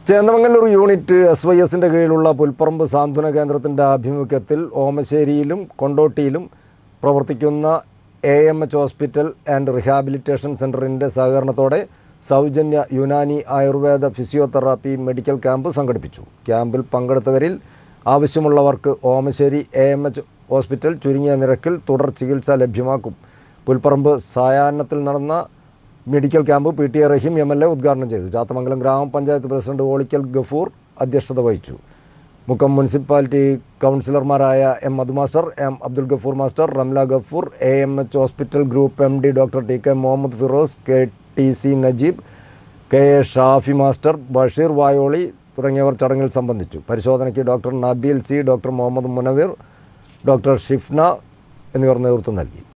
Chennamangallur unit S Y എസിൻ്റെ കീഴിലുള്ള പുൽപ്പറമ്പ് സാന്ത്വന കേന്ദ്രത്തിൻ്റെ ആഭിമുഖ്യത്തിൽ ഓമശ്ശേരിയിലും കൊണ്ടോട്ടിയിലും പ്രവർത്തിക്കുന്ന A M H hospital and rehabilitation സെൻ്ററിൻ്റെ സഹകരണത്തോടെ സൗജന്യ Unani Ayurveda physiotherapy medical camp സംഘടിപ്പിച്ചു ക്യാമ്പിൽ പങ്കെടുത്തവരിൽ ആവശ്യമുള്ളവർക്ക് Omassery A M H hospital ചുരുങ്ങിയ നിരക്കിൽ തുടർ ചികിത്സ ലഭ്യമാക്കും പുൽപ്പറമ്പ് സായാഹ്നത്തിൽ നടന്ന medical camp P T A Rahim M L A ഉദ്ഘാടനം ചെയ്തു ചാത്തമംഗലം ഗ്രാമപഞ്ചായത്ത് പ്രസിഡന്റ് ഓളിക്കൽ ഗഫൂർ അധ്യക്ഷത വഹിച്ചു മുക്കം മുനിസിപ്പാലിറ്റി കൗൺസിലർമാരായ M Madhu master M Abdul Gafoor master Ramla Gafoor A M H hospital group M D doctor T K Muhammad Firoz K T C Najeeb K A Shafi master Basheer Vayoli തുടങ്ങിയവർ ചടങ്ങിൽ സംബന്ധിച്ചു പരിശോധനയ്ക്ക് doctor Nabeel C doctor Muhammad Munavir doctor Shifna എന്നിവർ നേതൃത്വം നൽകി